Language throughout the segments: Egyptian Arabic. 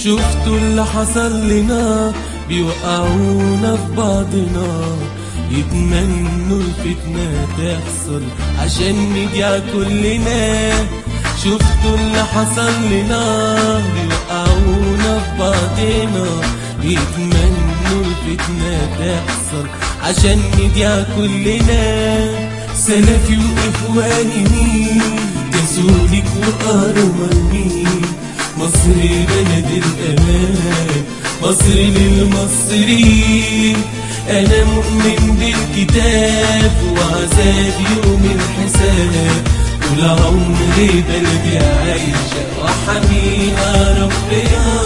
شفتوا اللي حصل لنا بيوقعونا في بعضنا يتمنوا الفتنة تحصل عشان نضيع كلنا شفتوا اللي حصل لنا بيوقعونا في بعضنا يتمنوا الفتنة تحصل عشان نضيع كلنا سلفي وإخواني مين كسولك وقاروا مين مصر بلد الأمان مصر للمصريين أنا مؤمن بالكتاب وعذاب يوم الحساب طول عمري بلدي عايشة وحميها ربنا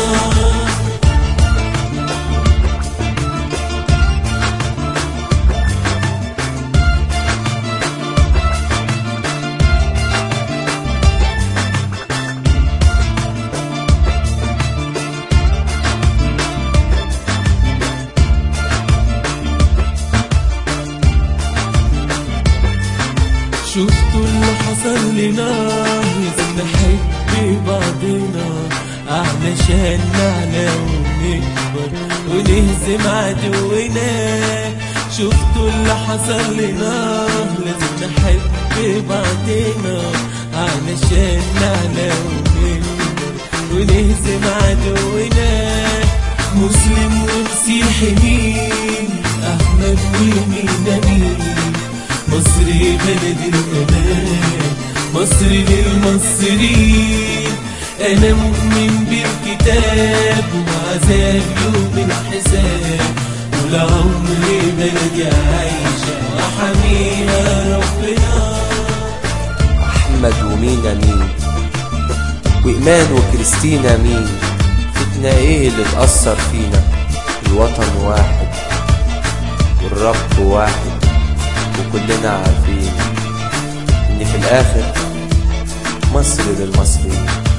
شفتوا اللي حصل لنا لازم نحب بعضنا علشان نعلى ونكبر ونهزم عدونا شفتوا اللي حصل لنا لازم نحب بعضنا علشان نعلى ونكبر ونهزم عدونا مسلم ومسيحي مين احمد ومين مين مصر بلد الأمان مصر للمصريين أنا مؤمن بالكتاب وعذاب يوم الحساب طول عمري بلدي عايشة وحميها ربنا أحمد ومينا مين وإيمان وكريستينا مين فتنا إيه اللي تأثر فينا الوطن واحد والرب واحد وكلنا عارفين إن في الآخر مصر للمصريين